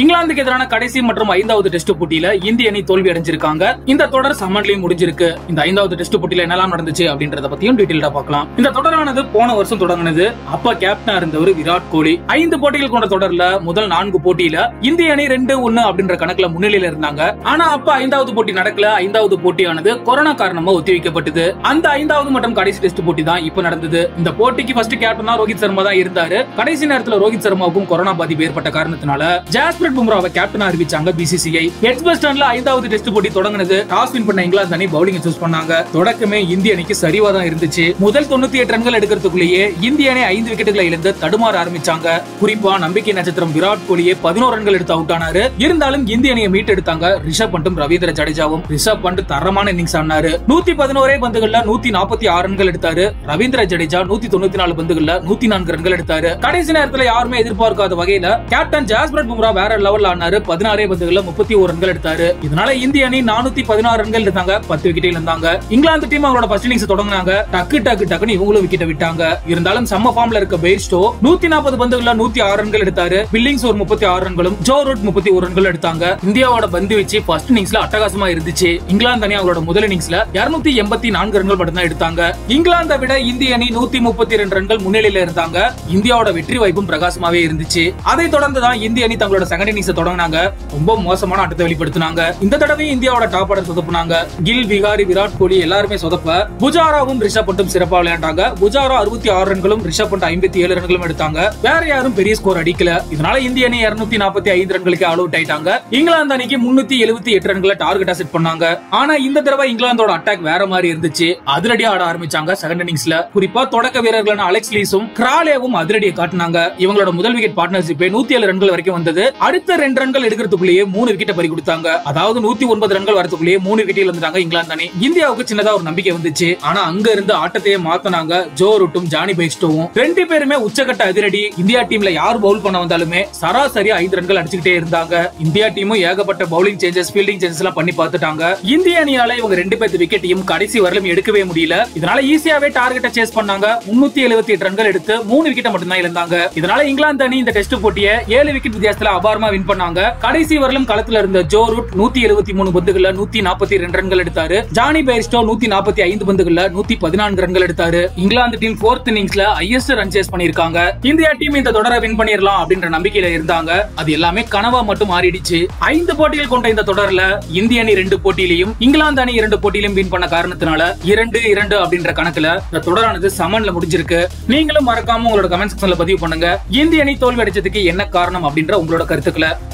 இங்கிலாந்துக்கு எதிரான கடைசி மற்றும் ஐந்தாவது டெஸ்ட் போட்டியில இந்திய அணி தோல்வி அடைஞ்சிருக்காங்க இந்த தொடர் சமன்லையும் முடிஞ்சிருக்கு இந்த ஐந்தாவது டெஸ்ட் போட்டியில என்னெல்லாம் நடந்துச்சு அப்படின்றத பத்தியும் டீடைல்டா பார்க்கலாம் இந்த தொடரானது போன வருஷம் தொடங்கினது அப்ப கேப்டனா இருந்தவர் விராட் கோலி ஐந்து போட்டிகள் கொண்ட தொடர்ல முதல் நான்கு போட்டியில இந்திய அணி ரெண்டு ஒன்னு அப்படின்ற கணக்குல முன்னிலையில இருந்தாங்க ஆனா அப்ப ஐந்தாவது போட்டி நடக்கல ஐந்தாவது போட்டியானது கொரோனா காரணமா ஒத்திவைக்கப்பட்டது அந்த ஐந்தாவது மற்றும் கடைசி டெஸ்ட் போட்டி தான் இப்ப நடந்தது இந்த போட்டிக்கு ஃபர்ஸ்ட் கேப்டனா ரோஹித் சர்மா தான் இருந்தாரு கடைசி நேரத்துல ரோஹித் சர்மாவுக்கும் கொரோனா பாதிப்பு ஏற்பட்ட காரணத்தினால ஜாஸ்பிரட் பும்ராவை கேப்டனா அறிவிச்சாங்க பிசிசிஐ எட்ஜ்பஸ்டன்ல ஐந்தாவது டெஸ்ட் போட்டி தொடங்கினது டாஸ் வின் பண்ண இங்கிலாந்து அணி பவுலிங் சூஸ் பண்ணாங்க தொடக்கமே இந்திய அணிக்கு சரிவா தான் இருந்துச்சு முதல் தொண்ணூத்தி எட்டு ரன்கள் எடுக்கிறதுக்குள்ளேயே இந்திய அணி ஐந்து விக்கெட்டுகளை இழந்து தடுமாற ஆரம்பிச்சாங்க குறிப்பா நம்பிக்கை நட்சத்திரம் விராட் கோலியே பதினோரு ரன்கள் எடுத்து அவுட் ஆனாரு இருந்தாலும் இந்திய அணியை மீட் எடுத்தாங்க ரிஷப் பண்டும் ரவீந்திர ஜடேஜாவும் ரிஷப் பண்ட் தரமான இன்னிங்ஸ் ஆனாரு நூத்தி பதினோரே பந்துகள்ல நூத்தி நாற்பத்தி ஆறு ரன்கள் எடுத்தாரு ரவீந்திர ஜடேஜா நூத்தி தொண்ணூத்தி நாலு பந்துகள்ல நூத்தி நான்கு ரன்கள் எடுத்தாரு கடைசி நேரத்துல யாருமே எதிர்பார்க்காத வகையில கேப்டன் ஜாஸ்பிரட் பும்ரா வேற லெவல்ல ஆனாரு பதினாறே பந்துகள்ல முப்பத்தி ஒரு ரன்கள் எடுத்தாரு இதனால இந்திய அணி நானூத்தி பதினாறு ரன்கள் எடுத்தாங்க பத்து விக்கெட்டில் இருந்தாங்க இங்கிலாந்து டீம் அவங்களோட ஃபர்ஸ்ட் இன்னிங்ஸ் தொடங்கினாங்க டக்கு டக்கு டக்குன்னு இவங்களும் விக்கெட்டை விட்டாங்க இருந்தாலும் செம்ம ஃபார்ம்ல இருக்க பெய்ஸ்டோ நூத்தி நாற்பது பந்துகள்ல நூத்தி ஆறு ரன்கள் எடுத்தாரு பில்லிங்ஸ் ஒரு முப்பத்தி ஆறு ரன்களும் ஜோ ரூட் முப்பத்தி ஒரு ரன்கள் எடுத்தாங்க இந்தியாவோட பந்து வச்சு ஃபர்ஸ்ட் இன்னிங்ஸ்ல அட்டகாசமா இருந்துச்சு இங்கிலாந்து அணி அவங்களோட முதல் இன்னிங்ஸ்ல இருநூத்தி எண்பத்தி நான்கு ரன்கள் மட்டும் தான் எடுத்தாங்க இங்கிலாந்தை விட இந்திய அணி நூத்தி முப்பத்தி ரெண்டு ரன்கள் முன்னிலையில இருந்தாங்க இந்தியாவோட வெற்றி வாய்ப்பும் பிரகாசமாவே இருந்துச்சு அதை தொடர்ந்து தான் இந்திய அணி தங்களோட செகண்ட் இன்னிங்ஸ் தொடங்கினாங்க ரொம்ப மோசமான ஆட்டத்தை வெளிப்படுத்தினாங்க இந்த தடவை இந்தியாவோட டாப் ஆர்டர் சொதப்புனாங்க கில் விகாரி விராட் கோலி எல்லாருமே சொதப்ப புஜாராவும் ரிஷப் பண்டும் சிறப்பா விளையாண்டாங்க புஜாரா அறுபத்தி ஆறு ரன்களும் ரிஷப் பண்ட் ஐம்பத்தி ஏழு ரன்களும் எடுத்தாங்க வேற யாரும் பெரிய ஸ்கோர் அடிக்கல இதனால இந்திய அணி இருநூத்தி நாற்பத்தி ஐந்து ரன்களுக்கு ஆல் அவுட் ஆயிட்டாங்க இங்கிலாந்து அணிக்கு முன்னூத்தி எழுபத்தி எட்டு ரன்களை டார்கெட்டா செட் பண்ணாங்க ஆனா இந்த தடவை இங்கிலாந்தோட அட்டாக் வேற மாதிரி இருந்துச்சு அதிரடியா ஆட ஆரம்பிச்சாங்க செகண்ட் இன்னிங்ஸ்ல குறிப்பா தொடக்க வீரர்களான அலெக்ஸ் லீஸும் கிராலேவும் அதிரடியை காட்டினாங்க இவங்களோட முதல் விக்கெட் பார்ட்னர்ஷிப்பே நூத்தி ஏழு ரன்கள் வரைக்கும் வந்தது அடுத்த ரெண்டு ரன்கள் எடுக்கிறதுக்குள்ளேயே மூணு விக்கெட்டை பறி கொடுத்தாங்க அதாவது நூத்தி ஒன்பது ரன்கள் வரதுக்குள்ளேயே மூணு விக்கெட்டில் வந்துட்டாங்க இங்கிலாந்து அணி இந்தியாவுக்கு சின்னதா ஒரு நம்பிக்கை வந்துச்சு ஆனா அங்க இருந்து ஆட்டத்தையே மாத்தினாங்க ஜோ ரூட்டும் ஜானி பெய்ஸ்டோவும் ரெண்டு பேருமே உச்சக்கட்ட அதிரடி இந்தியா டீம்ல யார் பவுல் பண்ண வந்தாலுமே சராசரியா ஐந்து ரன்கள் அடிச்சுக்கிட்டே இருந்தாங்க இந்தியா டீமும் ஏகப்பட்ட பவுலிங் சேஞ்சஸ் ஃபீல்டிங் சேஞ்சஸ் எல்லாம் பண்ணி பார்த்துட்டாங்க இந்திய அணியால இவங்க ரெண்டு பேர்த்து விக்கெட்டையும் கடைசி வரலும் எடுக்கவே முடியல இதனால ஈஸியாவே டார்கெட்டை சேஸ் பண்ணாங்க முன்னூத்தி எழுபத்தி எட்டு ரன்கள் எடுத்து மூணு விக்கெட்டை மட்டும் தான் இழந்தாங்க இதனால இங்கிலாந்து அணி இந்த டெஸ்ட் போட்டியை ஏழு விக்கெட் வித்தியாசத்துல அபாரமா வின் பண்ணாங்க கடைசி வரலும் களத்துல இருந்த ஜோ ரூட் நூத்தி எழுபத்தி மூணு பந்துகள்ல நூத்தி நாற்பத்தி ரெண்டு ரன்கள் எடுத்தாரு ஜானி பெயர்ஸ்டோ நூத்தி நாற்பத்தி ஐந்து பந்துகள்ல நூத்தி பதினான்கு ரன்கள் எடுத்தாரு இங்கிலாந்து டீம் போர்த் இன்னிங்ஸ்ல ஹையஸ்ட் ரன் சேஸ் பண்ணிருக்காங்க இந்தியா டீம் இந்த தொடரை வின் பண்ணிரலாம் அப்படின்ற நம்பிக்கையில இருந்தாங்க அது எல்லாமே கனவா மட்டும் மாறிடுச்சு ஐந்து போட்டிகள் கொண்ட இந்த தொடர்ல இந்திய அணி ரெண்டு போட்டியிலையும் இங்கிலாந்து அணி இரண்டு போட்டியிலும் வின் பண்ண காரணத்தினால இரண்டு இரண்டு அப்படின்ற கணக்குல இந்த தொடரானது சமன்ல முடிஞ்சிருக்கு நீங்களும் மறக்காம உங்களோட கமெண்ட் செக்ஷன்ல பதிவு பண்ணுங்க இந்திய அணி தோல்வி அடைச்சதுக்கு என்ன காரணம் அப்படின்ற உங்களோட கருத்துக்களை